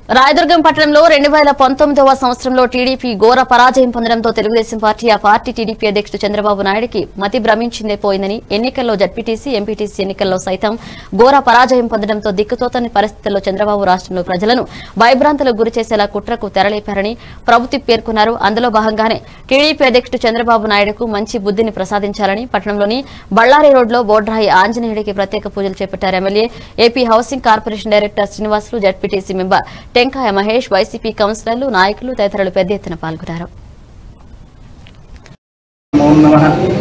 రాయదుర్గం పట్టణంలో రెండు వేల పంతొమ్మిదవ సంవత్సరంలో టీడీపీ ఘోర పరాజయం పొందడంతో తెలుగుదేశం పార్టీ ఆ పార్టీ టీడీపీ అధ్యక్షుడు చంద్రబాబు నాయుడికి మతి భ్రమించిందే పోయిందని ఎన్నికల్లో జడ్పీటీసీ ఎంపీటీసీ ఎన్నికల్లో సైతం ఘోర పరాజయం పొందడంతో దిక్కుతోతని పరిస్థితుల్లో చంద్రబాబు రాష్ట్రంలో ప్రజలను భయభ్రాంతులకు గురి చేసేలా కుట్రకు తెరలేపారని ప్రభుత్వం పేర్కొన్నారు అందులో భాగంగానే టీడీపీ అధ్యక్షుడు చంద్రబాబు నాయుడుకు మంచి బుద్ధిని ప్రసాదించాలని పట్టణంలోని బళ్ళారి రోడ్లో బోడ్రాయి ఆంజనేయుడికి ప్రత్యేక పూజలు చేపట్టారు MLA AP housing corporation director Srinivasulu ZPTC member Tenkaya Mahesh YCP కౌన్సిలర్లు నాయకులు తదితరులు పెద్ద ఎత్తున పాల్గొన్నారు ఓం నమ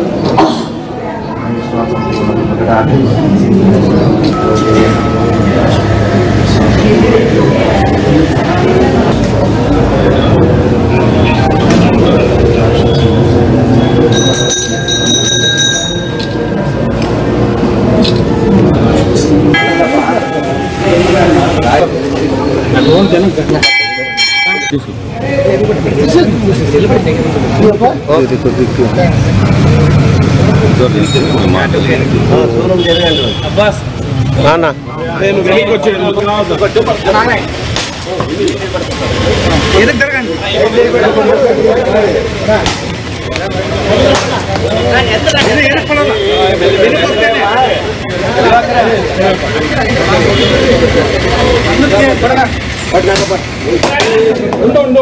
నేను వెనక్కి వచ్చాను ఉండు ఉండు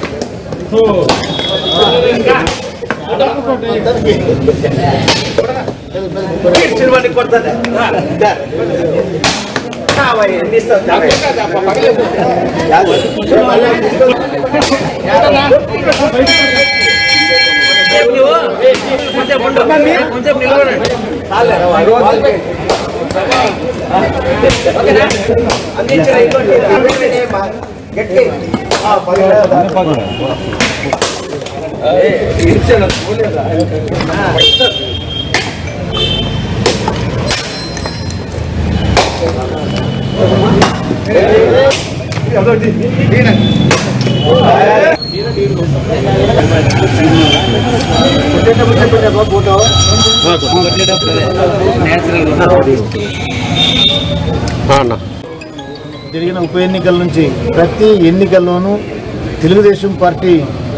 జరిగిన ఉప ఎన్నికల నుంచి ప్రతి ఎన్నికల్లోనూ తెలుగుదేశం పార్టీ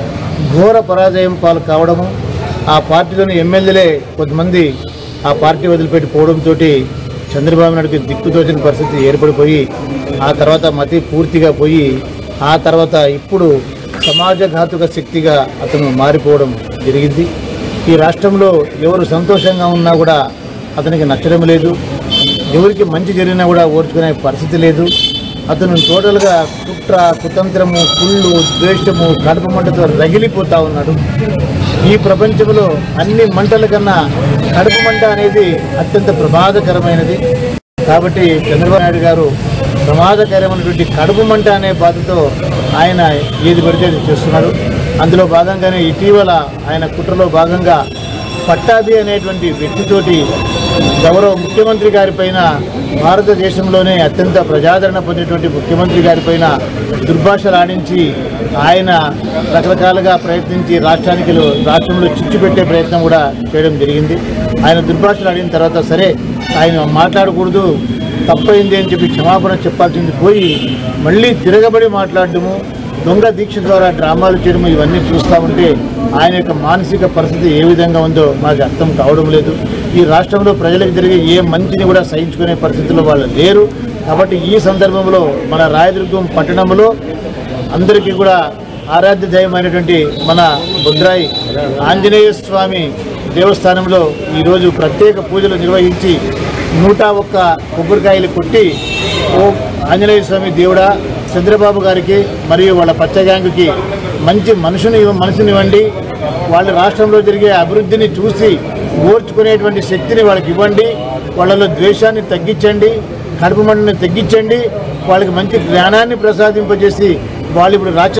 ఘోర పరాజయం పాలు కావడము ఆ పార్టీలోని ఎమ్మెల్యేలే కొంతమంది ఆ పార్టీ వదిలిపెట్టి పోవడంతో చంద్రబాబు నాయుడుకి దిక్కుతోచిన పరిస్థితి ఏర్పడిపోయి ఆ తర్వాత మతి పూర్తిగా పోయి ఆ తర్వాత ఇప్పుడు సమాజఘాతుక శక్తిగా అతను మారిపోవడం జరిగింది ఈ రాష్ట్రంలో ఎవరు సంతోషంగా ఉన్నా కూడా అతనికి నచ్చడం లేదు ఎవరికి మంచి జరిగినా కూడా ఓర్చుకునే పరిస్థితి లేదు అతను టోటల్గా కుట్ర కుతంత్రము కుళ్ళు ద్వేషము కడుపు మంటతో రగిలిపోతా ఉన్నాడు ఈ ప్రపంచంలో అన్ని మంటల కన్నా కడుపు మంట అనేది అత్యంత ప్రమాదకరమైనది కాబట్టి చంద్రబాబు నాయుడు గారు ప్రమాదకరమైనటువంటి కడుపు మంట అనే బాధతో ఆయన ఏది పడితే అది చేస్తున్నాడు అందులో భాగంగానే ఇటీవల ఆయన కుట్రలో భాగంగా పట్టాభి అనేటువంటి వ్యక్తితోటి గౌరవ ముఖ్యమంత్రి గారి పైన భారతదేశంలోనే అత్యంత ప్రజాదరణ పొందినటువంటి ముఖ్యమంత్రి గారి పైన దుర్భాషలు ఆడించి ఆయన రకరకాలుగా ప్రయత్నించి రాష్ట్రానికి రాష్ట్రంలో చిచ్చు పెట్టే ప్రయత్నం కూడా చేయడం జరిగింది ఆయన దుర్భాషలు ఆడిన తర్వాత సరే ఆయన మాట్లాడకూడదు తప్పైంది అని చెప్పి క్షమాపణ చెప్పాల్సింది పోయి మళ్ళీ తిరగబడి మాట్లాడడము దొంగ దీక్ష ద్వారా డ్రామాలు చేయడం ఇవన్నీ చూస్తూ ఉంటే ఆయన యొక్క మానసిక పరిస్థితి ఏ విధంగా ఉందో మాకు అర్థం కావడం లేదు ఈ రాష్ట్రంలో ప్రజలకు జరిగే ఏ మంచిని కూడా సహించుకునే పరిస్థితిలో వాళ్ళు లేరు కాబట్టి ఈ సందర్భంలో మన రాయదుర్గం పట్టణంలో అందరికీ కూడా ఆరాధ్య దైవమైనటువంటి మన బుద్రాయి ఆంజనేయ స్వామి దేవస్థానంలో ఈరోజు ప్రత్యేక పూజలు నిర్వహించి నూట ఒక్క కొబ్బరికాయలు కొట్టి ఓ ఆంజనేయ స్వామి దేవుడా చంద్రబాబు గారికి మరియు వాళ్ళ పచ్చ గ్యాంగుకి మంచి మనుషుని మనసునివ్వండి వాళ్ళ రాష్ట్రంలో జరిగే అభివృద్ధిని చూసి ఓర్చుకునేటువంటి శక్తిని వాళ్ళకి ఇవ్వండి వాళ్ళలో ద్వేషాన్ని తగ్గించండి కడుపు మంటని తగ్గించండి వాళ్ళకి మంచి జ్ఞానాన్ని ప్రసాదింపజేసి వాళ్ళు ఇప్పుడు రాజ్య